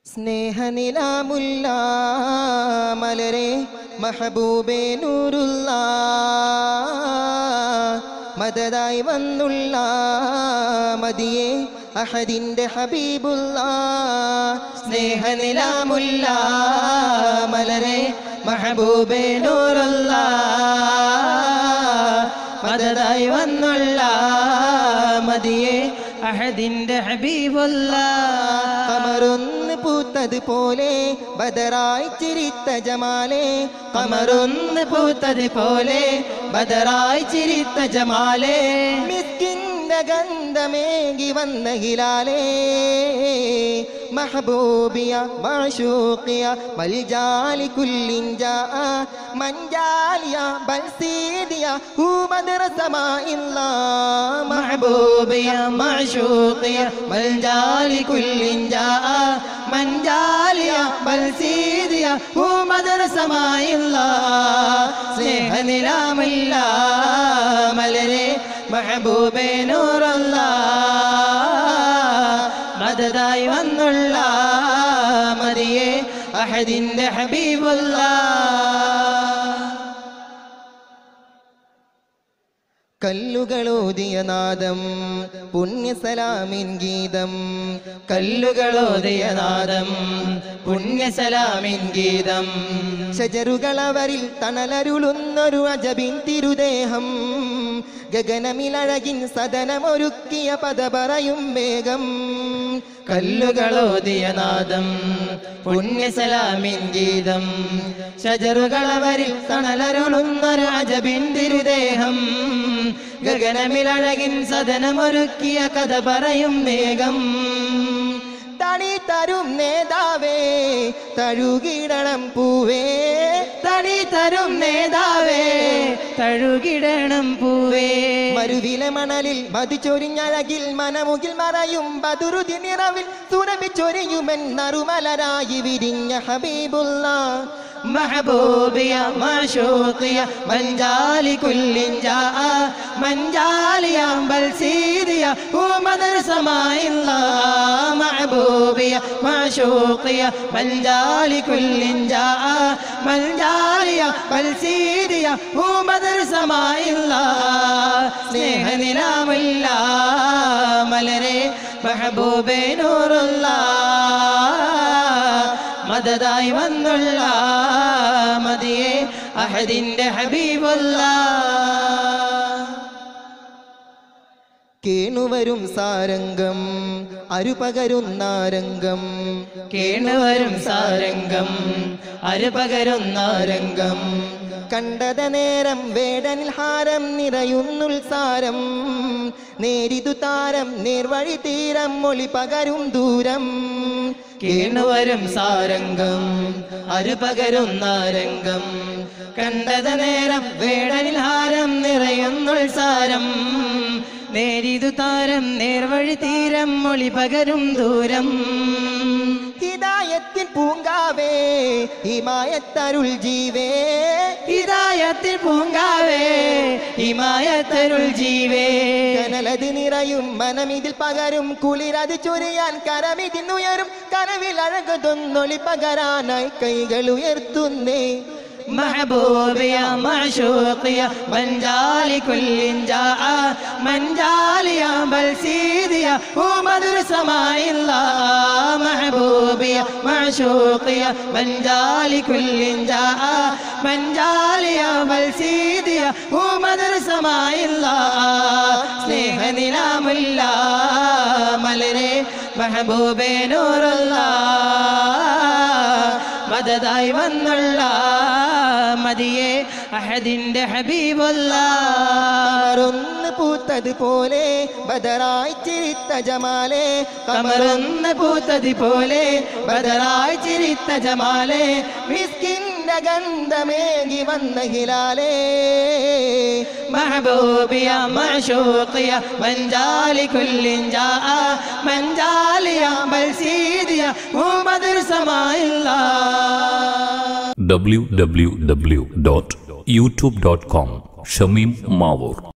സ്നേഹനിലാമുല്ല മലരെ മഹബൂബേ നൂറുള്ള മദതായി വന്നുള്ള മതിയെ അഹദിന്റെ ഹബീബുള്ള സ്നേഹനിലാമുല്ല മലരെ മഹബൂബേ നൂറുള്ള മദതായി വന്നുള്ള മതിയെ അഹദിന്റെ ഹബീബുള്ള കമറൊന്ന് പൂത്തത് പോലെ ബദറായി ചിരിത്ത ജമാലെ കമറൊന്ന് പൂത്തത് പോലെ ബദറായി ചിരിത്ത ജമാലേ മിസ്കിന്റെ ഗന്ധമേകി വന്ന ഹിലാലേ മഹബൂബിയ മാഷൂക്കിയ മൽജാലി കുല്ലിൻ ജാ മഞ്ചാലിയ ബൽസീദിയ ഹൂ മദ്രസമാ ഇല്ലാ محبوبي معشوقي ملجال كل جاء من جالي بل سيدي هو مدرسة ما إلا സ്നേഹ നിലാമില്ല മലരെ മഹബൂബേ നൂറല്ല മദതായി വന്നുള്ള മതിയെ അഹദിന്റെ ഹബീബുള്ള കല്ലുകളോതിയ നാദം പുണ്യസലാമിൻ ഗീതം കല്ലുകളോദയ നാദം പുണ്യസലാമിൻ ഗീതം ഷജറുകളവരിൽ തണലരുളുന്നൊരു അജബിൻ തിരുദേഹം ഗഗനമിലഴകിൻ സദനമൊരുക്കിയ പദ പറയും വേഗം കല്ലുകളോദിയ നാദം പുണ്യസലാമിൻ ഗീതം ഷജറുകളവരിൽ തണലരുളുന്നൊരു അജബിൻ തിരുദേഹം ഗഗനമിലഴകിൻ സദനമൊരുക്കിയ കഥ പറയും വേഗം തണി തരും നേതാവേ തഴുകിടണം പൂവേ തണി തരും നേതാവേ തഴുകിടണം പൂവേ മരുവിലെ മണലിൽ മതിച്ചൊരിഞ്ഞഴകിൽ മനമുകിൽ മറയും ബദുരുതി നിറവിൽ സുരഭിച്ചൊരിയുമെൻ നറുമലരായി വിരിഞ്ഞ ഹബീബുള്ള محبوبي معشوقي من جالي كل جاء من جالي بل سيدي ومدرسة ما إلا محبوبي معشوقي من جالي كل جاء من جالي بل سيدي ومدرسة ما إلا സ്നേഹ നിലാമില്ല മലരെ മെഹബൂബേ നൂറുള്ള മദതായി വന്നുള്ള മതിയെ അഹദിന്റെ ഹബീബുള്ള കേണുവരും സാരംഗം അരുപകരുന്നാരംഗം കേണുവരും സാരംഗം അരുപകരുന്നാരംഗം കണ്ടത നേരം വേടനിൽ ഹാരം നിറയുന്നുത്സാരം നേരിതു താരം നേർവഴി തീരം മൊളി പകരും ദൂരം കേണുവരും സാരംഗം അരുപകരുന്നാരംഗം കണ്ടത നേരം വേടനിൽ ഹാരം നിറയുന്നുത്സാരം നേരിതു താരം നേർവഴി തീരം മൊളി പകരും ദൂരം ഹിദായത്തിൻ പൂങ്കാവേ ഹിമായത്തരുൾ ജീവേ ഹിദായത്തിൽ പൂങ്കാവേ ഹിമായത്തരുൾ ജീവേ കനലത് നിറയും മനമിതിൽ പകരും കുളിരത് ചൊരിയാൻ കരമിതിന്നുയരും കനവിൽ അഴകതൊന്നൊളി പകരാനായി കൈകൾ ഉയർത്തുന്നേ محبوبي معشوقي من جالي كل جاء من جالي بل سيدي ومدرسة ما إلا محبوبي معشوقي من جالي كل جاء من جالي بل سيدي ومدرسة ما إلا സ്നേഹ നിലാമില്ല മലരെ മെഹബൂബേ നൂറുള്ള മദതായി വന്നുള്ള മതിയെ അഹദിന്റെ ഹബീബുള്ള കമറൊന്ന് പൂത്തത് പോലെ ബദറായി ചിരിത്ത ജമാലെ കമറൊന്ന് പൂത്തത് പോലെ ബദറായി ചിരിത്ത ജമാലെ മിസ്കിന്റെ ഗന്ധമേകി വന്ന ഹിലാലേ محبوبي معشوقي من جالي كل جاء من جالي بل سيدي ومدرسة ما إلا www.youtube.com ഷമീം മാവൂർ